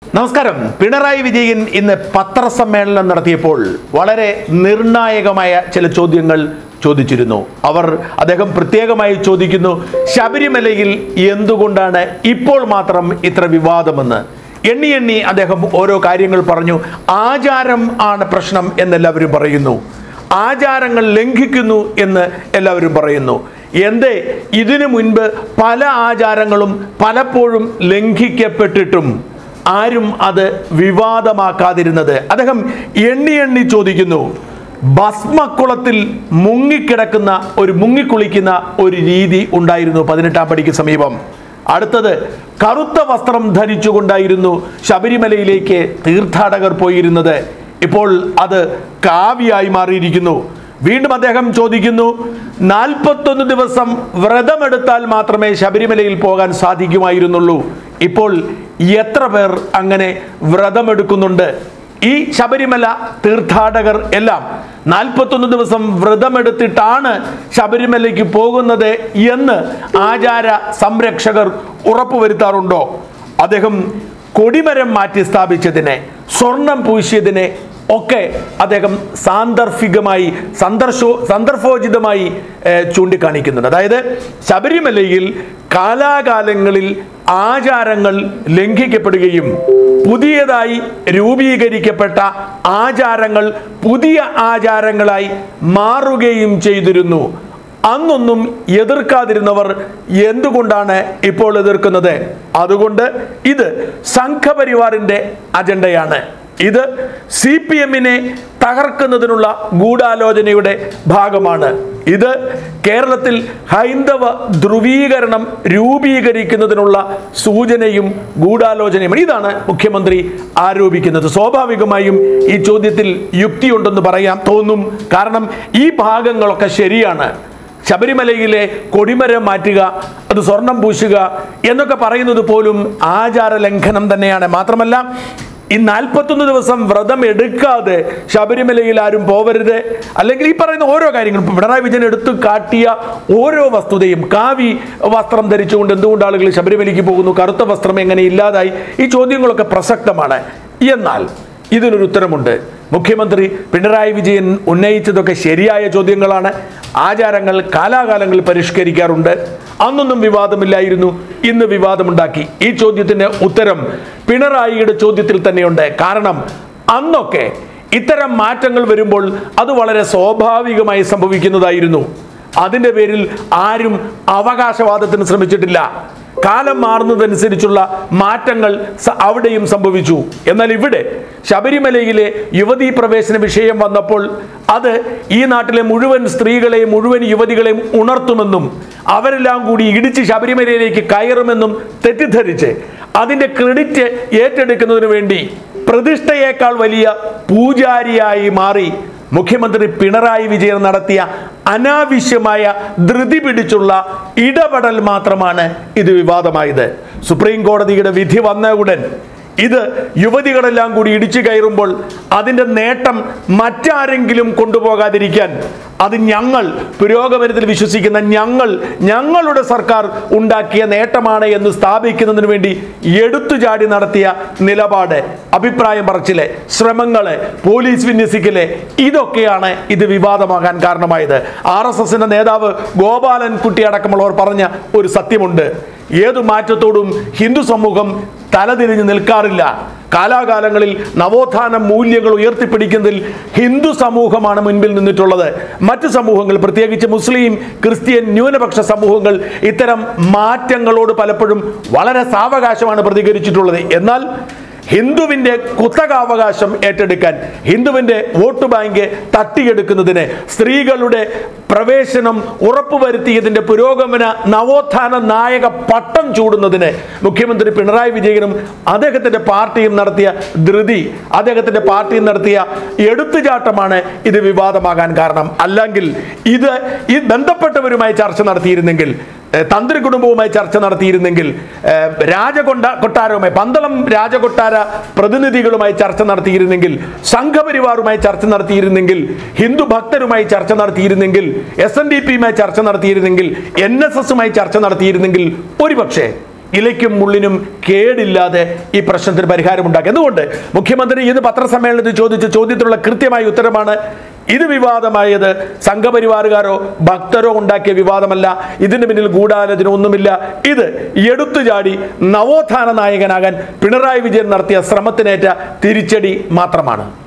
നമസ്കാരം പിണറായി വിജയൻ ഇന്ന് പത്രസമ്മേളനം നടത്തിയപ്പോൾ വളരെ നിർണായകമായ ചില ചോദ്യങ്ങൾ ചോദിച്ചിരുന്നു അവർ അദ്ദേഹം പ്രത്യേകമായി ചോദിക്കുന്നു ശബരിമലയിൽ എന്തുകൊണ്ടാണ് ഇപ്പോൾ മാത്രം ഇത്ര വിവാദമെന്ന് എണ്ണി എണ്ണി അദ്ദേഹം ഓരോ കാര്യങ്ങൾ പറഞ്ഞു ആചാരം ആണ് പ്രശ്നം എന്നെല്ലാവരും പറയുന്നു ആചാരങ്ങൾ ലംഘിക്കുന്നു എന്ന് എല്ലാവരും പറയുന്നു എന്തേ ഇതിനു മുൻപ് പല ആചാരങ്ങളും പലപ്പോഴും ലംഘിക്കപ്പെട്ടിട്ടും ആരും അത് വിവാദമാക്കാതിരുന്നത് അദ്ദേഹം എണ്ണി എണ്ണി ചോദിക്കുന്നു ഭസ്മക്കുളത്തിൽ മുങ്ങിക്കിടക്കുന്ന ഒരു മുങ്ങിക്കുളിക്കുന്ന ഒരു രീതി ഉണ്ടായിരുന്നു പതിനെട്ടാം പടിക്ക് സമീപം അടുത്തത് കറുത്ത വസ്ത്രം ധരിച്ചുകൊണ്ടായിരുന്നു ശബരിമലയിലേക്ക് തീർത്ഥാടകർ പോയിരുന്നത് ഇപ്പോൾ അത് കാവ്യായി മാറിയിരിക്കുന്നു വീണ്ടും അദ്ദേഹം ചോദിക്കുന്നു നാൽപ്പത്തൊന്ന് ദിവസം വ്രതമെടുത്താൽ മാത്രമേ ശബരിമലയിൽ പോകാൻ സാധിക്കുമായിരുന്നുള്ളൂ ഇപ്പോൾ എത്ര പേർ അങ്ങനെ വ്രതമെടുക്കുന്നുണ്ട് ഈ ശബരിമല തീർത്ഥാടകർ എല്ലാം നാൽപ്പത്തൊന്ന് ദിവസം വ്രതമെടുത്തിട്ടാണ് ശബരിമലയ്ക്ക് പോകുന്നത് എന്ന് ആചാര സംരക്ഷകർ ഉറപ്പുവരുത്താറുണ്ടോ അദ്ദേഹം കൊടിമരം മാറ്റി സ്ഥാപിച്ചതിനെ സ്വർണം പൂശിയതിനെ ഒക്കെ അദ്ദേഹം സാന്ദർഭികമായി സന്ദർശോ സന്ദർഭോചിതമായി ഏർ, ചൂണ്ടിക്കാണിക്കുന്നുണ്ട് അതായത് ശബരിമലയിൽ കാലാകാലങ്ങളിൽ ആചാരങ്ങൾ ലംഘിക്കപ്പെടുകയും പുതിയതായി രൂപീകരിക്കപ്പെട്ട ആചാരങ്ങൾ പുതിയ ആചാരങ്ങളായി മാറുകയും ചെയ്തിരുന്നു അന്നൊന്നും എതിർക്കാതിരുന്നവർ എന്തുകൊണ്ടാണ് ഇപ്പോൾ എതിർക്കുന്നത് അതുകൊണ്ട് ഇത് സംഘപരിവാറിന്റെ അജണ്ടയാണ് ഇത് സി പി എമ്മിനെ തകർക്കുന്നതിനുള്ള ഗൂഢാലോചനയുടെ ഭാഗമാണ് ഇത് കേരളത്തിൽ ഹൈന്ദവ ധ്രുവീകരണം രൂപീകരിക്കുന്നതിനുള്ള സൂചനയും ഗൂഢാലോചനയുമാണ് ഇതാണ് മുഖ്യമന്ത്രി ആരോപിക്കുന്നത് സ്വാഭാവികമായും ഈ ചോദ്യത്തിൽ യുക്തിയുണ്ടെന്ന് പറയാൻ തോന്നും കാരണം ഈ ഭാഗങ്ങളൊക്കെ ശരിയാണ് ശബരിമലയിലെ കൊടിമരം മാറ്റുക അത് സ്വർണം പൂശുക എന്നൊക്കെ പറയുന്നത് പോലും ആചാര ലംഘനം തന്നെയാണ് മാത്രമല്ല ഈ നാൽപ്പത്തൊന്ന് ദിവസം വ്രതം എടുക്കാതെ ശബരിമലയിൽ ആരും പോവരുത് അല്ലെങ്കിൽ ഈ പറയുന്ന ഓരോ കാര്യങ്ങളും ഇപ്പൊ പിണറായി വിജയൻ എടുത്തു കാട്ടിയ ഓരോ വസ്തുതയും കാവി വസ്ത്രം ധരിച്ചുകൊണ്ട് എന്തുകൊണ്ട് ആളുകൾ ശബരിമലയ്ക്ക് പോകുന്നു കറുത്ത വസ്ത്രം എങ്ങനെ ഇല്ലാതായി ഈ ചോദ്യങ്ങളൊക്കെ പ്രസക്തമാണ് എന്നാൽ ഇതിനൊരു ഉത്തരമുണ്ട് മുഖ്യമന്ത്രി പിണറായി വിജയൻ ഉന്നയിച്ചതൊക്കെ ശരിയായ ചോദ്യങ്ങളാണ് ആചാരങ്ങൾ കാലാകാലങ്ങളിൽ പരിഷ്കരിക്കാറുണ്ട് അന്നൊന്നും വിവാദമില്ലായിരുന്നു ഇന്ന് വിവാദമുണ്ടാക്കി ഈ ചോദ്യത്തിന് ഉത്തരം പിണറായിയുടെ ചോദ്യത്തിൽ തന്നെയുണ്ട് കാരണം അന്നൊക്കെ ഇത്തരം മാറ്റങ്ങൾ വരുമ്പോൾ അത് വളരെ സ്വാഭാവികമായി സംഭവിക്കുന്നതായിരുന്നു അതിൻ്റെ പേരിൽ ആരും അവകാശവാദത്തിന് ശ്രമിച്ചിട്ടില്ല കാലം മാറുന്നതനുസരിച്ചുള്ള മാറ്റങ്ങൾ സ- അവിടെയും സംഭവിച്ചു എന്നാൽ ഇവിടെ ശബരിമലയിലെ യുവതീ പ്രവേശന വിഷയം വന്നപ്പോൾ അത് ഈ നാട്ടിലെ മുഴുവൻ സ്ത്രീകളെയും മുഴുവൻ യുവതികളെയും ഉണർത്തുമെന്നും അവരെല്ലാം കൂടി ഇടിച്ച് ശബരിമലയിലേക്ക് കയറുമെന്നും തെറ്റിദ്ധരിച്ച് അതിൻ്റെ ക്രെഡിറ്റ് ഏറ്റെടുക്കുന്നതിന് വേണ്ടി പ്രതിഷ്ഠയേക്കാൾ വലിയ പൂജാരിയായി മാറി മുഖ്യമന്ത്രി പിണറായി വിജയൻ നടത്തിയ അനാവശ്യമായ ധൃതി പിടിച്ചുള്ള ഇടപെടൽ മാത്രമാണ് ഇത് വിവാദമായത് സുപ്രീം കോടതിയുടെ വിധി വന്ന ഉടൻ ഇത് യുവതികളെല്ലാം കൂടി ഇടിച്ചു കയറുമ്പോൾ അതിൻ്റെ നേട്ടം മറ്റാരെങ്കിലും കൊണ്ടുപോകാതിരിക്കാൻ അത് ഞങ്ങൾ പുരോഗമനത്തിൽ വിശ്വസിക്കുന്ന ഞങ്ങൾ ഞങ്ങളുടെ സർക്കാർ ഉണ്ടാക്കിയ നേട്ടമാണ് എന്ന് സ്ഥാപിക്കുന്നതിന് വേണ്ടി എടുത്തുചാടി നടത്തിയ നിലപാട് അഭിപ്രായം പറച്ചിലെ ശ്രമങ്ങള് പോലീസ് വിന്യസിക്കല് ഇതൊക്കെയാണ് ഇത് വിവാദമാകാൻ കാരണമായത് ആർ എസ് എസിന്റെ നേതാവ് ഗോപാലൻ കുട്ടി അടക്കമുള്ളവർ പറഞ്ഞ ഒരു സത്യമുണ്ട് ഏതു മാറ്റത്തോടും ഹിന്ദു സമൂഹം തലതിരിഞ്ഞ് നിൽക്കാറില്ല കാലാകാലങ്ങളിൽ നവോത്ഥാന മൂല്യങ്ങൾ ഉയർത്തിപ്പിടിക്കുന്നതിൽ ഹിന്ദു സമൂഹമാണ് മുൻപിൽ നിന്നിട്ടുള്ളത് മറ്റു സമൂഹങ്ങൾ പ്രത്യേകിച്ച് മുസ്ലിം ക്രിസ്ത്യൻ ന്യൂനപക്ഷ സമൂഹങ്ങൾ ഇത്തരം മാറ്റങ്ങളോട് പലപ്പോഴും വളരെ സാവകാശമാണ് പ്രതികരിച്ചിട്ടുള്ളത് എന്നാൽ ഹിന്ദുവിന്റെ കുത്തകാവകാശം ഏറ്റെടുക്കാൻ ഹിന്ദുവിന്റെ വോട്ട് ബാങ്ക് തട്ടിയെടുക്കുന്നതിന് സ്ത്രീകളുടെ പ്രവേശനം ഉറപ്പുവരുത്തിയതിന്റെ പുരോഗമന നവോത്ഥാന നായക പട്ടം ചൂടുന്നതിന് മുഖ്യമന്ത്രി പിണറായി വിജയനും അദ്ദേഹത്തിന്റെ പാർട്ടിയും നടത്തിയ ധൃതി അദ്ദേഹത്തിന്റെ പാർട്ടിയും നടത്തിയ എടുത്തുചാട്ടമാണ് ഇത് വിവാദമാകാൻ കാരണം അല്ലെങ്കിൽ ഇത് ഈ ബന്ധപ്പെട്ടവരുമായി ചർച്ച നടത്തിയിരുന്നെങ്കിൽ ഏഹ് തന്ത്രി കുടുംബവുമായി ചർച്ച നടത്തിയിരുന്നെങ്കിൽ ഏഹ് രാജകൊണ്ട കൊട്ടാരവുമായി പന്തളം രാജകൊട്ടാര പ്രതിനിധികളുമായി ചർച്ച നടത്തിയിരുന്നെങ്കിൽ സംഘപരിവാറുമായി ചർച്ച നടത്തിയിരുന്നെങ്കിൽ ഹിന്ദു ഭക്തരുമായി ചർച്ച നടത്തിയിരുന്നെങ്കിൽ എസ് എൻ ഡി പിയുമായി ചർച്ച നടത്തിയിരുന്നെങ്കിൽ എൻ എസ് എസുമായി ചർച്ച നടത്തിയിരുന്നെങ്കിൽ ഒരുപക്ഷെ ഇലയ്ക്കും മുള്ളിനും കേടില്ലാതെ ഈ പ്രശ്നത്തിന് പരിഹാരമുണ്ടാക്കി എന്തുകൊണ്ട് മുഖ്യമന്ത്രി ഇന്ന് പത്രസമ്മേളനത്തിൽ ചോദിച്ച ചോദ്യത്തിനുള്ള കൃത്യമായ ഉത്തരമാണ് ഇത് വിവാദമായത് സംഘപരിവാറുകാരോ ഭക്തരോ ഉണ്ടാക്കിയ വിവാദമല്ല ഇതിന് പിന്നിൽ ഗൂഢാലോചന ഒന്നുമില്ല ഇത് എടുത്തുചാടി നവോത്ഥാന നായകനാകാൻ പിണറായി വിജയൻ നടത്തിയ ശ്രമത്തിനേറ്റ തിരിച്ചടി മാത്രമാണ്